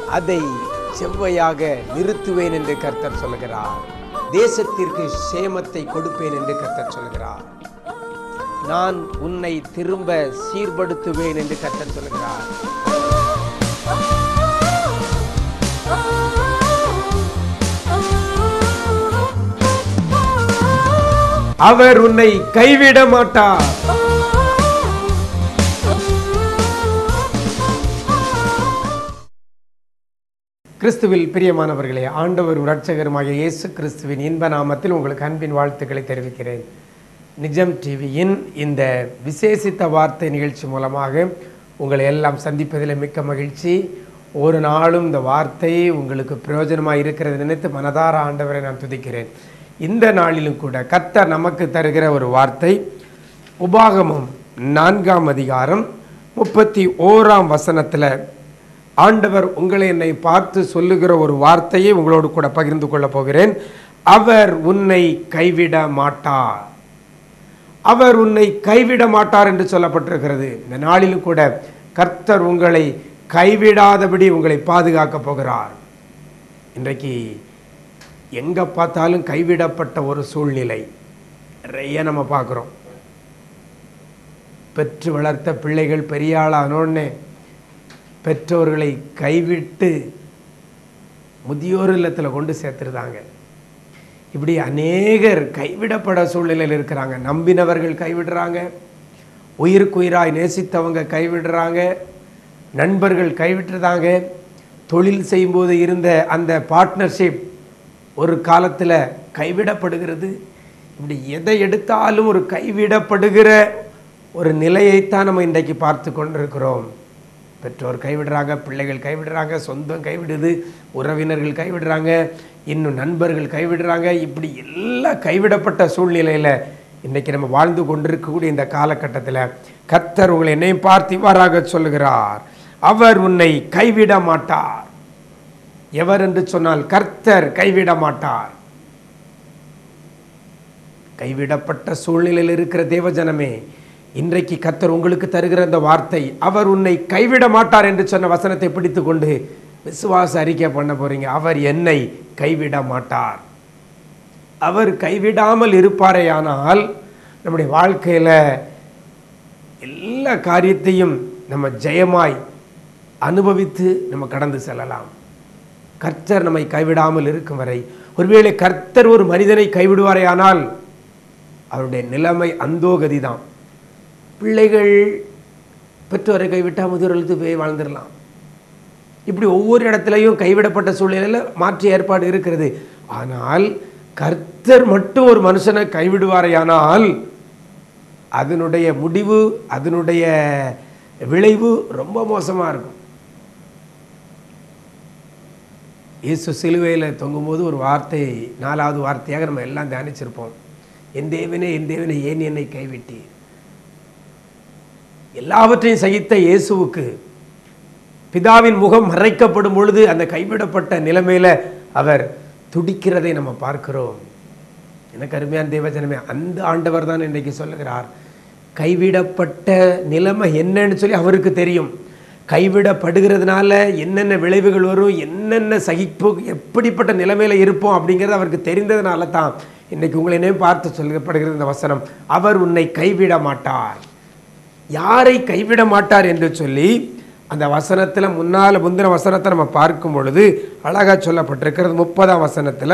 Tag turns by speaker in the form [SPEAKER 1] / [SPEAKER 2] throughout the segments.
[SPEAKER 1] அதை செவ்வையாக நிறுத்துவேன் என்று கர்த்தர் சொல்கிறார் தேசத்திற்கு சேமத்தை கொடுப்பேன் என்று கர்த்தர் சொல்கிறார் நான் உன்னை திரும்ப சீர்படுத்துவேன் என்று கர்த்தர் சொல்கிறார் அவர் உன்னை கைவிட மாட்டார் கிறிஸ்துவில் பிரியமானவர்களே ஆண்டவரும் இரட்சகருமாகிய இயேசு கிறிஸ்துவின் இன்ப நாமத்தில் உங்களுக்கு அன்பின் வாழ்த்துக்களை தெரிவிக்கிறேன் நிஜம் டிவியின் இந்த விசேஷித்த வார்த்தை நிகழ்ச்சி மூலமாக உங்களை எல்லாம் சந்திப்பதில் மிக்க மகிழ்ச்சி ஒரு நாளும் இந்த வார்த்தை உங்களுக்கு பிரயோஜனமாக இருக்கிறது நினைத்து மனதார ஆண்டவரை நான் துதிக்கிறேன் இந்த நாளிலும் கூட கர்த்தர் நமக்கு தருகிற ஒரு வார்த்தை உபாகமம் நான்காம் அதிகாரம் முப்பத்தி ஓராம் வசனத்தில் ஆண்டவர் உங்களை என்னை பார்த்து சொல்லுகிற ஒரு வார்த்தையை உங்களோடு கூட பகிர்ந்து கொள்ளப் போகிறேன் அவர் உன்னை கைவிட மாட்டார் அவர் உன்னை கைவிட மாட்டார் என்று சொல்லப்பட்டிருக்கிறது இந்த நாளிலும் கூட கர்த்தர் உங்களை கைவிடாதபடி உங்களை பாதுகாக்கப் போகிறார் இன்றைக்கு எங்கே பார்த்தாலும் கைவிடப்பட்ட ஒரு சூழ்நிலை நிறைய நம்ம பார்க்குறோம் பெற்று வளர்த்த பிள்ளைகள் பெரிய ஆளானோடனே பெற்றோர்களை கைவிட்டு முதியோர் இல்லத்தில் கொண்டு சேர்த்துருந்தாங்க இப்படி அநேகர் கைவிடப்பட சூழ்நிலையில் இருக்கிறாங்க நம்பினவர்கள் கைவிடுறாங்க உயிருக்குயிராய் நேசித்தவங்க கைவிடுறாங்க நண்பர்கள் கைவிட்டுறாங்க தொழில் செய்யும்போது இருந்த அந்த பார்ட்னர்ஷிப் ஒரு காலத்தில் கைவிடப்படுகிறது இப்படி எதை எடுத்தாலும் ஒரு கைவிடப்படுகிற ஒரு நிலையைத்தான் நம்ம இன்றைக்கு பார்த்து கொண்டிருக்கிறோம் பெற்றோர் கைவிடுறாங்க பிள்ளைகள் கைவிடுறாங்க சொந்தம் கைவிடுது உறவினர்கள் கைவிடுறாங்க இன்னும் நண்பர்கள் கைவிடுறாங்க இப்படி எல்லாம் கைவிடப்பட்ட சூழ்நிலையில் இன்றைக்கி நம்ம வாழ்ந்து கொண்டிருக்கக்கூடிய இந்த காலகட்டத்தில் கர்த்தர் உங்களை என்னையும் பார்த்து இவ்வாறாக சொல்லுகிறார் அவர் உன்னை கைவிட மாட்டார் எவர் என்று சொன்னால் கர்த்தர் கைவிட மாட்டார் கைவிடப்பட்ட சூழ்நிலையில் இருக்கிற தேவஜனமே இன்றைக்கு கர்த்தர் உங்களுக்கு தருகிற அந்த வார்த்தை அவர் உன்னை கைவிட மாட்டார் என்று சொன்ன வசனத்தை பிடித்து கொண்டு விசுவாச அறிக்கை பண்ண போறீங்க அவர் என்னை கைவிட மாட்டார் அவர் கைவிடாமல் இருப்பாரேயானால் நம்முடைய வாழ்க்கையில் எல்லா காரியத்தையும் நம்ம ஜெயமாய் அனுபவித்து நம்ம கடந்து செல்லலாம் கர்த்தர் நம்மை கைவிடாமல் இருக்கும் வரை ஒருவேளை கர்த்தர் ஒரு மனிதனை கைவிடுவாரே ஆனால் அவருடைய நிலைமை அந்தோகதி தான் பிள்ளைகள் பெற்றோரை கைவிட்டால் முதியோர்களுக்கு போய் வாழ்ந்துடலாம் இப்படி ஒவ்வொரு இடத்துலையும் கைவிடப்பட்ட சூழ்நிலையில் மாற்று ஏற்பாடு இருக்கிறது ஆனால் கர்த்தர் மட்டும் ஒரு மனுஷனை கைவிடுவாரையானால் அதனுடைய முடிவு அதனுடைய விளைவு ரொம்ப மோசமாக இருக்கும் இயேசு சிலுவையில் தொங்கும்போது ஒரு வார்த்தை நாலாவது வார்த்தையாக நம்ம எல்லாம் தியானிச்சிருப்போம் என் தேவனே என் தேவனே ஏன் என்னை கைவிட்டீர் எல்லாவற்றையும் சகித்த இயேசுவுக்கு பிதாவின் முகம் மறைக்கப்படும் பொழுது அந்த கைவிடப்பட்ட நிலைமையில அவர் துடிக்கிறதை நம்ம பார்க்கிறோம் எனக்கு அருமையான தேவஜனமே அந்த ஆண்டவர் தான் இன்றைக்கு சொல்லுகிறார் கைவிடப்பட்ட நிலைமை என்னன்னு சொல்லி அவருக்கு தெரியும் கைவிடப்படுகிறதுனால என்னென்ன விளைவுகள் வரும் என்னென்ன சகிப்பு எப்படிப்பட்ட நிலைமையில இருப்போம் அப்படிங்கிறது அவருக்கு தெரிந்ததுனால தான் இன்னைக்கு உங்களை என்ன பார்த்து சொல்லப்படுகிறது இந்த வசனம் அவர் உன்னை கைவிட மாட்டார் யாரை கைவிட மாட்டார் என்று சொல்லி அந்த வசனத்தில் முன்னால் முந்தின வசனத்தை நம்ம பார்க்கும் பொழுது அழகாக சொல்லப்பட்டிருக்கிறது முப்பதாம் வசனத்தில்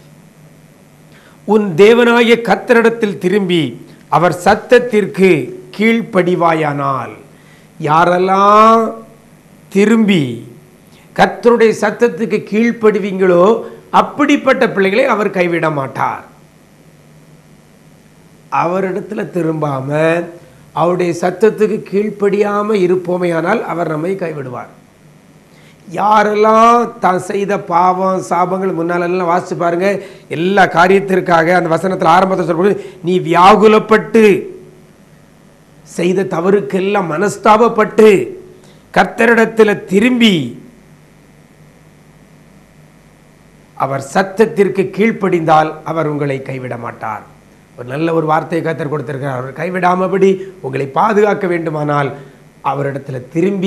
[SPEAKER 1] உன் தேவனாகிய கத்தரிடத்தில் திரும்பி அவர் சத்தத்திற்கு கீழ்ப்படிவாயானால் யாரெல்லாம் திரும்பி கர்த்தருடைய சத்தத்துக்கு கீழ்ப்படுவீங்களோ அப்படிப்பட்ட பிள்ளைகளை அவர் கைவிட மாட்டார் அவரிடத்துல திரும்பாம அவருடைய சத்தத்துக்கு கீழ்ப்படியாம இருப்போமேயானால் அவர் நம்மை கைவிடுவார் யாரெல்லாம் தான் செய்த பாவம் சாபங்கள் முன்னாலெல்லாம் வாசிச்சு பாருங்க எல்லா காரியத்திற்காக அந்த வசனத்தில் ஆரம்பத்தில் சொல்லும்போது நீ வியாகுலப்பட்டு செய்த தவறுக்கெல்லாம் மனஸ்தாபப்பட்டு கர்த்தரிடத்தில் திரும்பி அவர் சத்தத்திற்கு கீழ்ப்படிந்தால் அவர் உங்களை கைவிட மாட்டார் ஒரு நல்ல ஒரு வார்த்தையை கத்தர் கொடுத்திருக்கிறார் அவர் கைவிடாமபடி உங்களை பாதுகாக்க வேண்டுமானால் அவரிடத்துல திரும்பி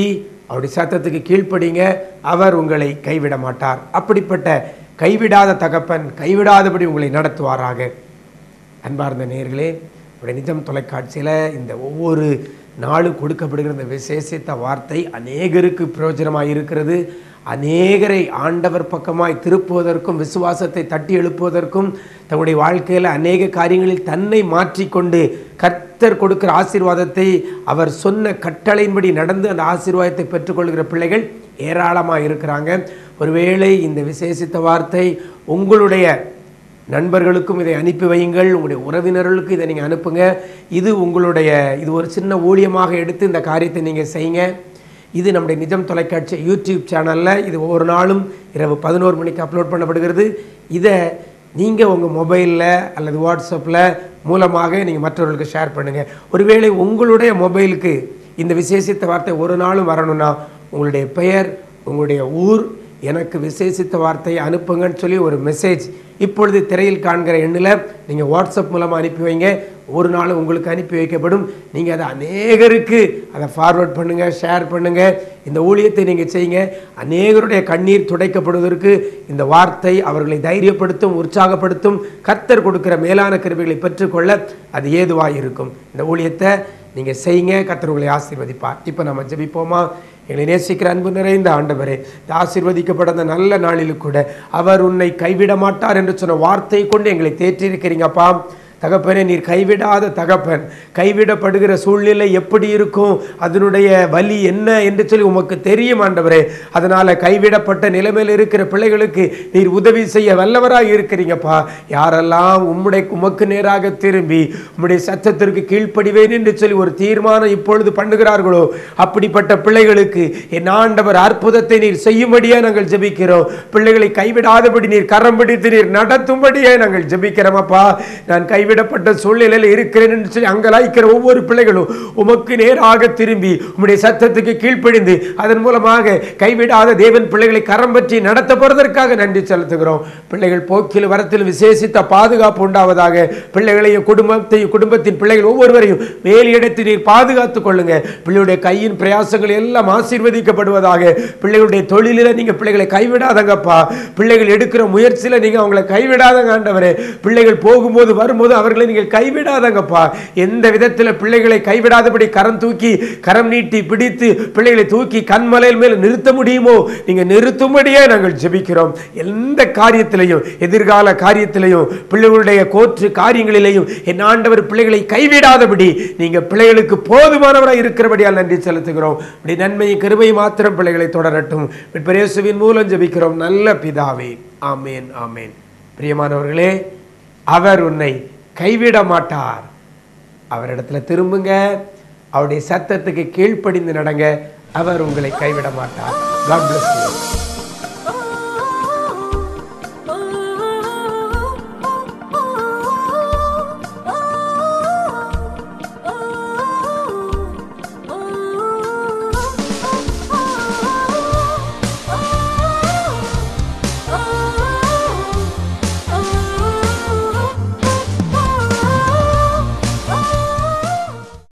[SPEAKER 1] அவருடைய சத்தத்துக்கு கீழ்ப்படிங்க அவர் உங்களை கைவிட மாட்டார் அப்படிப்பட்ட கைவிடாத தகப்பன் கைவிடாதபடி உங்களை நடத்துவாராக அன்பார்ந்த நேர்களே உடைய நிஜம் தொலைக்காட்சியில் இந்த ஒவ்வொரு நாளும் கொடுக்கப்படுகிற இந்த விசேஷித்த வார்த்தை அநேகருக்கு பிரயோஜனமாக இருக்கிறது அநேகரை ஆண்டவர் பக்கமாய் திருப்புவதற்கும் விசுவாசத்தை தட்டி எழுப்புவதற்கும் தங்களுடைய வாழ்க்கையில் அநேக காரியங்களில் தன்னை மாற்றிக்கொண்டு கர்த்தர் கொடுக்கிற ஆசீர்வாதத்தை அவர் சொன்ன கட்டளையின்படி நடந்து அந்த ஆசீர்வாதத்தை பெற்றுக்கொள்கிற பிள்ளைகள் ஏராளமாக இருக்கிறாங்க ஒருவேளை இந்த விசேஷித்த வார்த்தை உங்களுடைய நண்பர்களுக்கும் இதை அனுப்பி வையுங்கள் உங்களுடைய உறவினர்களுக்கும் இதை நீங்கள் அனுப்புங்க இது உங்களுடைய இது ஒரு சின்ன ஊழியமாக எடுத்து இந்த காரியத்தை நீங்கள் செய்யுங்க இது நம்முடைய நிஜம் தொலைக்காட்சி யூடியூப் சேனலில் இது ஒவ்வொரு நாளும் இரவு பதினோரு மணிக்கு அப்லோட் பண்ணப்படுகிறது இதை நீங்கள் உங்கள் மொபைலில் அல்லது வாட்ஸ்அப்பில் மூலமாக நீங்கள் மற்றவர்களுக்கு ஷேர் பண்ணுங்கள் ஒருவேளை உங்களுடைய மொபைலுக்கு இந்த விசேஷித்த வார்த்தை ஒரு நாளும் வரணும்னா உங்களுடைய பெயர் உங்களுடைய ஊர் எனக்கு விசேஷித்த வார்த்தையை அனுப்புங்கன்னு சொல்லி ஒரு மெசேஜ் இப்பொழுது திரையில் காண்கிற எண்ணில் நீங்கள் வாட்ஸ்அப் மூலமாக அனுப்பி வைங்க ஒரு நாள் உங்களுக்கு அனுப்பி வைக்கப்படும் நீங்கள் அதை அநேகருக்கு அதை ஃபார்வர்ட் பண்ணுங்கள் ஷேர் பண்ணுங்கள் இந்த ஊழியத்தை நீங்கள் செய்யுங்க அநேகருடைய கண்ணீர் துடைக்கப்படுவதற்கு இந்த வார்த்தை அவர்களை தைரியப்படுத்தும் உற்சாகப்படுத்தும் கர்த்தர் கொடுக்கிற மேலான கிருபைகளை பெற்றுக்கொள்ள அது ஏதுவாக இருக்கும் இந்த ஊழியத்தை நீங்கள் செய்யுங்க கர்த்தர் உங்களை ஆசீர்வதிப்பார் இப்போ நம்ம ஜெபிப்போமா எங்களை நேசிக்கிற அன்பு நிறைந்த ஆண்டவரே இந்த ஆசீர்வதிக்கப்பட்ட அந்த நல்ல நாளிலும் கூட அவர் உன்னை கைவிட மாட்டார் என்று சொன்ன வார்த்தை கொண்டு எங்களை தேற்றிருக்கிறீங்கப்பா தகப்பனே நீர் கைவிடாத தகப்பன் கைவிடப்படுகிற சூழ்நிலை எப்படி இருக்கும் அதனுடைய வலி என்ன என்று சொல்லி உமக்கு தெரியும் ஆண்டவரே அதனால கைவிடப்பட்ட நிலைமையில் இருக்கிற பிள்ளைகளுக்கு நீர் உதவி செய்ய வல்லவராக இருக்கிறீங்கப்பா யாரெல்லாம் உம்முடைய உமக்கு நேராக திரும்பி உம்முடைய சத்தத்திற்கு கீழ்ப்படிவேன் என்று சொல்லி ஒரு தீர்மானம் இப்பொழுது பண்ணுகிறார்களோ அப்படிப்பட்ட பிள்ளைகளுக்கு என் ஆண்டவர் அற்புதத்தை நீர் செய்யும்படியே நாங்கள் ஜெபிக்கிறோம் பிள்ளைகளை கைவிடாதபடி நீர் கரம் பிடித்து நீர் நடத்தும்படியே நாங்கள் ஜெபிக்கிறோம் அப்பா நான் கைவிடப்பட்ட சூழ்நிலையில் இருக்கிறேன் என்று சொல்லி அங்கலாய்க்கிற ஒவ்வொரு பிள்ளைகளும் உமக்கு நேராக திரும்பி உம்முடைய சத்தத்துக்கு கீழ்ப்படிந்து அதன் மூலமாக கைவிடாத தேவன் பிள்ளைகளை கரம் பற்றி நடத்த போறதற்காக நன்றி செலுத்துகிறோம் பிள்ளைகள் போக்கில் வரத்தில் விசேஷித்த பாதுகாப்பு உண்டாவதாக பிள்ளைகளையும் குடும்பத்தையும் குடும்பத்தின் பிள்ளைகள் ஒவ்வொருவரையும் வேலையிடத்தில் நீர் பாதுகாத்துக் கொள்ளுங்க பிள்ளையுடைய கையின் பிரயாசங்கள் எல்லாம் ஆசீர்வதிக்கப்படுவதாக பிள்ளைகளுடைய தொழிலில் நீங்க பிள்ளைகளை கைவிடாதங்கப்பா பிள்ளைகள் எடுக்கிற முயற்சியில நீங்க அவங்களை கைவிடாதங்க ஆண்டவரே பிள்ளைகள் போகும்போது வரும்போது அவர்களை நீங்கள் கைவிடாதங்கப்பா எந்த விதத்தில் பிள்ளைகளை கைவிடாதபடி கரம் தூக்கி கரம் நீட்டி பிடித்து பிள்ளைகளை தூக்கி கண்மலையில் மேல் நிறுத்த முடியுமோ நீங்க நிறுத்தும்படியே நாங்கள் ஜெபிக்கிறோம் எந்த காரியத்திலையும் எதிர்கால காரியத்திலையும் பிள்ளைகளுடைய கோற்று காரியங்களிலேயும் என் ஆண்டவர் பிள்ளைகளை கைவிடாதபடி நீங்க பிள்ளைகளுக்கு போதுமானவராக இருக்கிறபடியால் நன்றி செலுத்துகிறோம் இப்படி நன்மையும் கிருபையும் மாத்திரம் பிள்ளைகளை தொடரட்டும் பிரேசுவின் மூலம் ஜெபிக்கிறோம் நல்ல பிதாவே ஆமேன் ஆமேன் பிரியமானவர்களே அவர் உன்னை கைவிட மாட்டார் அவரிடத்துல திரும்புங்க அவருடைய சத்தத்துக்கு கீழ்ப்படிந்து நடங்க அவர் உங்களை கைவிட மாட்டார் God bless you.